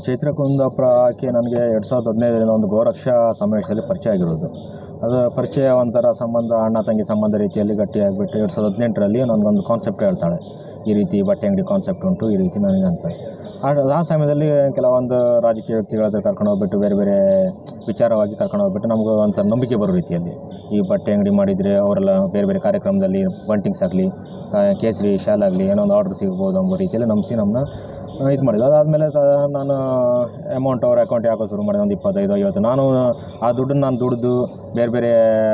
ಚೈತ್ರ ಕುಂದಾಪುರಕ್ಕೆ ನನಗೆ ಎರಡು ಸಾವಿರದ ಹದಿನೈದರಿಂದ ಒಂದು ಗೋರಕ್ಷಾ ಸಮಾವೇಶದಲ್ಲಿ ಪರಿಚಯ ಆಗಿರೋದು ಅದು ಪರಿಚಯ ಒಂಥರ ಸಂಬಂಧ ಅಣ್ಣ ತಂಗಿ ಸಂಬಂಧ ರೀತಿಯಲ್ಲಿ ಗಟ್ಟಿಯಾಗಿಬಿಟ್ಟು ಎರಡು ಸಾವಿರದ ಹದಿನೆಂಟರಲ್ಲಿ ನನಗೊಂದು ಕಾನ್ಸೆಪ್ಟ್ ಹೇಳ್ತಾಳೆ ಈ ರೀತಿ ಬಟ್ಟೆ ಅಂಗಡಿ ಕಾನ್ಸೆಪ್ಟ್ ಉಂಟು ಈ ರೀತಿ ನನಗೆ ಅಂತ ಆ ಆ ಸಮಯದಲ್ಲಿ ಕೆಲವೊಂದು ರಾಜಕೀಯ ವ್ಯಕ್ತಿಗಳ ಹತ್ರ ಕರ್ಕೊಂಡು ಹೋಗ್ಬಿಟ್ಟು ಬೇರೆ ಬೇರೆ ವಿಚಾರವಾಗಿ ಕರ್ಕೊಂಡು ಹೋಗ್ಬಿಟ್ಟು ನಮಗೂ ಒಂಥರ ನಂಬಿಕೆ ಬರೋ ರೀತಿಯಲ್ಲಿ ಈ ಬಟ್ಟೆ ಅಂಗಡಿ ಮಾಡಿದರೆ ಅವರೆಲ್ಲ ಬೇರೆ ಬೇರೆ ಕಾರ್ಯಕ್ರಮದಲ್ಲಿ ಬಂಟಿಂಗ್ಸ್ ಆಗಲಿ ಕೇಸರಿ ಶಾಲ್ ಆಗಲಿ ಏನೋ ಒಂದು ಆರ್ಡ್ರ್ ಸಿಗ್ಬೋದು ಎಂಬ ರೀತಿಯಲ್ಲಿ ನಂಬಿಸಿ ನಮ್ಮನ್ನ ಇದು ಮಾಡಿದ್ದು ಅದಾದಮೇಲೆ ನಾನು ಅಮೌಂಟ್ ಅವ್ರ ಅಕೌಂಟಿಗೆ ಹಾಕೋ ಶುರು ಮಾಡಿದೆ ಒಂದು ಇಪ್ಪತ್ತೈದು ಐವತ್ತು ನಾನು ಆ ದುಡ್ಡನ್ನು ನಾನು ದುಡಿದು ಬೇರೆ ಬೇರೆ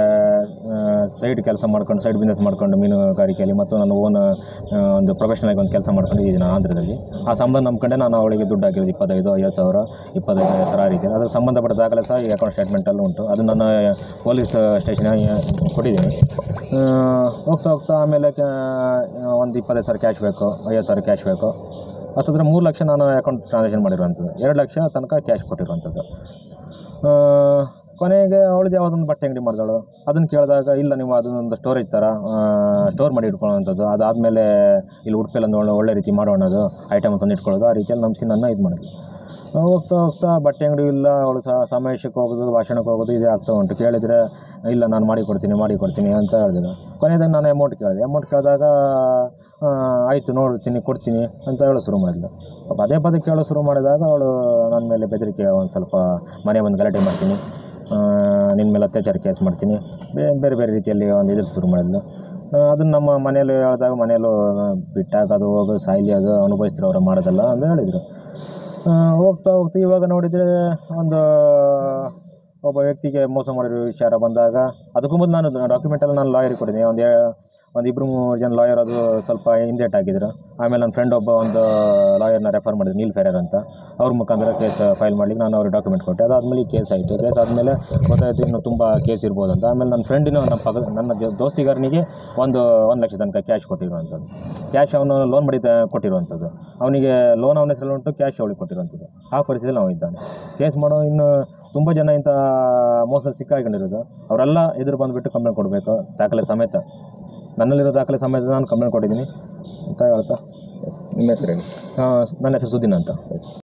ಸೈಡ್ ಕೆಲಸ ಮಾಡ್ಕೊಂಡು ಸೈಡ್ ಬಿಸ್ನೆಸ್ ಮಾಡ್ಕೊಂಡು ಮೀನುಗಾರಿಕೆಯಲ್ಲಿ ಮತ್ತು ನಾನು ಓನ್ ಒಂದು ಪ್ರೊಫೆಷನಲ್ ಒಂದು ಕೆಲಸ ಮಾಡ್ಕೊಂಡಿದ್ದೀನಿ ನಾನು ಆಂಧ್ರದಲ್ಲಿ ಆ ಸಂಬಂಧ ನಂಬ್ಕೊಂಡೆ ನಾನು ಅವಳಿಗೆ ದುಡ್ಡು ಹಾಕಿರೋದು ಇಪ್ಪತ್ತೈದು ಐವತ್ತು ಸಾವಿರ ಇಪ್ಪತ್ತೈದು ಸಾವಿರ ಆ ರೀತಿ ಅದ್ರ ಸಂಬಂಧಪಟ್ಟ ದಾಖಲೆ ಸಹ ಈ ಅಕೌಂಟ್ ಸ್ಟೇಟ್ಮೆಂಟಲ್ಲೂ ಉಂಟು ಅದು ನನ್ನ ಪೊಲೀಸ್ ಸ್ಟೇಷನ್ಗೆ ಕೊಟ್ಟಿದ್ದೀನಿ ಆ, ಹೋಗ್ತಾ ಹೋಗ್ತಾ ಆಮೇಲೆ ಒಂದು ಇಪ್ಪತ್ತೈದು ಸಾವಿರ ಕ್ಯಾಶ್ ಬೇಕು ಐವತ್ತು ಸಾವಿರ ಕ್ಯಾಶ್ ಬೇಕು ಹತ್ತತ್ರ ಮೂರು ಲಕ್ಷ ನಾನು ಅಕೌಂಟ್ ಟ್ರಾನ್ಸಾಕ್ಷನ್ ಮಾಡಿರುವಂಥದ್ದು ಎರಡು ಲಕ್ಷ ತನಕ ಕ್ಯಾಶ್ ಕೊಟ್ಟಿರುವಂಥದ್ದು ಆ, ಕೊನೆಗೆ ಅವಳದ್ದು ಯಾವುದೊಂದು ಬಟ್ಟೆ ಅಂಗಡಿ ಮಾಡಿದಳು ಅದನ್ನು ಕೇಳಿದಾಗ ಇಲ್ಲ ನೀವು ಅದನ್ನೊಂದು ಸ್ಟೋರೇಜ್ ಥರ ಸ್ಟೋರ್ ಮಾಡಿ ಇಟ್ಕೊಳ್ಳೋವಂಥದ್ದು ಅದಾದಮೇಲೆ ಇಲ್ಲಿ ಉಡುಪಿಯಲ್ಲಿ ಒಂದು ಒಳ್ಳೆ ಒಳ್ಳೆ ರೀತಿ ಮಾಡೋಣದು ಐಟಮ್ ತಂದು ಇಟ್ಕೊಳ್ಳೋದು ಆ ರೀತಿಯಲ್ಲಿ ನಂಬಿಸಿ ನನ್ನ ಇದು ಮಾಡಿದ್ವಿ ಆ, ಹೋಗ್ತಾ ಹೋಗ್ತಾ ಬಟ್ಟೆ ಅಂಗಡಿ ಇಲ್ಲ ಅವಳು ಸಹ ಸಮಾವೇಶಕ್ಕೆ ಹೋಗೋದು ಭಾಷಣಕ್ಕೆ ಹೋಗೋದು ಇದೇ ಆಗ್ತಾ ಉಂಟು ಕೇಳಿದರೆ ಇಲ್ಲ ನಾನು ಮಾಡಿ ಕೊಡ್ತೀನಿ ಮಾಡಿ ಕೊಡ್ತೀನಿ ಅಂತ ಹೇಳಿದ್ರು ಕೊನೆಯದಾಗ ನಾನು ಅಮೌಂಟ್ ಕೇಳಿದೆ ಅಮೌಂಟ್ ಕೇಳಿದಾಗ ಆ, ಆಯಿತು ನೋಡ್ತೀನಿ ಕೊಡ್ತೀನಿ ಅಂತ ಹೇಳೋ ಶುರು ಮಾಡಿದ್ಲು ಪದೇ ಪದೇ ಕೇಳೋ ಶುರು ಮಾಡಿದಾಗ ಅವಳು ನನ್ನ ಮೇಲೆ ಬೆದರಿಕೆ ಒಂದು ಸ್ವಲ್ಪ ಮನೆ ಬಂದು ಗಲಾಟೆ ಮಾಡ್ತೀನಿ ಆ, ನಿನ್ನ ಮೇಲೆ ಅತ್ಯಾಚಾರ ಕೇಸ್ ಮಾಡ್ತೀನಿ ಬೇ- ಬೇರೆ ಬೇರೆ ರೀತಿಯಲ್ಲಿ ಒಂದು ಇದು ಶುರು ಮಾಡಿದ್ಲು ಅದನ್ನು ನಮ್ಮ ಮನೆಯಲ್ಲಿ ಹೇಳಿದಾಗ ಮನೆಯಲ್ಲೂ ಬಿಟ್ಟಾಕೋದು ಹೋಗೋದು ಸಾಯ್ಲಿ ಅದು ಅನುಭವಿಸ್ತಾರೆ ಅವರು ಮಾಡೋದಲ್ಲ ಅಂತ ಹೇಳಿದರು ಹೋಗ್ತಾ ಹೋಗ್ತಾ ಇವಾಗ ನೋಡಿದರೆ ಒಂದು ಒಬ್ಬ ವ್ಯಕ್ತಿಗೆ ಮೋಸ ಮಾಡಿರೋ ವಿಚಾರ ಬಂದಾಗ ಅದಕ್ಕೂ ಮೊದಲು ನಾನು ಡಾಕ್ಯುಮೆಂಟಲ್ಲಿ ನಾನು ಲಾಯರಿಗೆ ಕೊಟ್ಟಿದ್ದೀನಿ ಒಂದು ಒಂದು ಇಬ್ಬರು ಮೂರು ಜನ ಲಾಯರ್ ಅದು ಸ್ವಲ್ಪ ಹಿಂದೇಟ್ ಆಗಿದ್ರು ಆಮೇಲೆ ನನ್ನ ಫ್ರೆಂಡ್ ಒಬ್ಬ ಒಂದು ಲಾಯರ್ನ ರೆಫರ್ ಮಾಡಿದ್ರು ನೀಲ್ ಫೆರರ್ ಅಂತ ಅವ್ರ ಮುಖಾಂತರ ಕೇಸ್ ಫೈಲ್ ಮಾಡ್ಲಿಕ್ಕೆ ನಾನು ಅವ್ರಿಗೆ ಡಾಕ್ಯುಮೆಂಟ್ ಕೊಟ್ಟೆ ಅದಾದಮೇಲೆ ಈ ಕೇಸ್ ಆಯಿತು ಕೇಸ್ ಆದಮೇಲೆ ಗೊತ್ತಾಯಿತು ಇನ್ನು ತುಂಬ ಕೇಸ್ ಇರ್ಬೋದು ಅಂತ ಆಮೇಲೆ ನನ್ನ ಫ್ರೆಂಡಿನ ನಮ್ಮ ಪಕ್ಕ ನನ್ನ ಜೊ- ದೋಸ್ತಿಗಾರನಿಗೆ ಒಂದು ಒಂದು ಲಕ್ಷ ತನಕ ಕ್ಯಾಶ್ ಕೊಟ್ಟಿರುವಂಥದ್ದು ಕ್ಯಾಶ್ ಅವನು ಲೋನ್ ಮಾಡಿ ತ- ಕೊಟ್ಟಿರುವಂಥದ್ದು ಅವನಿಗೆ ಲೋನ್ ಅವನ ಹೆಸರಲ್ಲಿ ಉಂಟು ಕ್ಯಾಶ್ ಅವಳಿಗೆ ಕೊಟ್ಟಿರುವಂಥದ್ದು ಆ ಪರಿಸ್ಥಿತಿಯಲ್ಲಿ ನಾವು ಇದ್ದಾನೆ ಕೇಸ್ ಮಾಡೋ ಇನ್ನು ತುಂಬ ಜನ ಇಂಥ ಮೋಸದಲ್ಲಿ ಸಿಕ್ಕಾಕೊಂಡಿರೋದು ಅವರೆಲ್ಲ ಎದುರು ಬಂದುಬಿಟ್ಟು ಕಂಪ್ಲೇಂಟ್ ಕೊಡಬೇಕು ದಾಖಲೆ ಸಮೇತ ನನ್ನಲ್ಲಿರೋ ದಾಖಲೆ ಸಮೇತ ನಾನು ಕಂಪ್ಲೇಂಟ್ ಕೊಟ್ಟಿದ್ದೀನಿ ಅಂತ ಹೇಳ್ತಾ ನಿಮ್ಮ ಹೆಸರು ಹೇಳಿ ಆ, ನನ್ನ ಹೆಸರು ಸುದ್ದೀನ್ ಅಂತ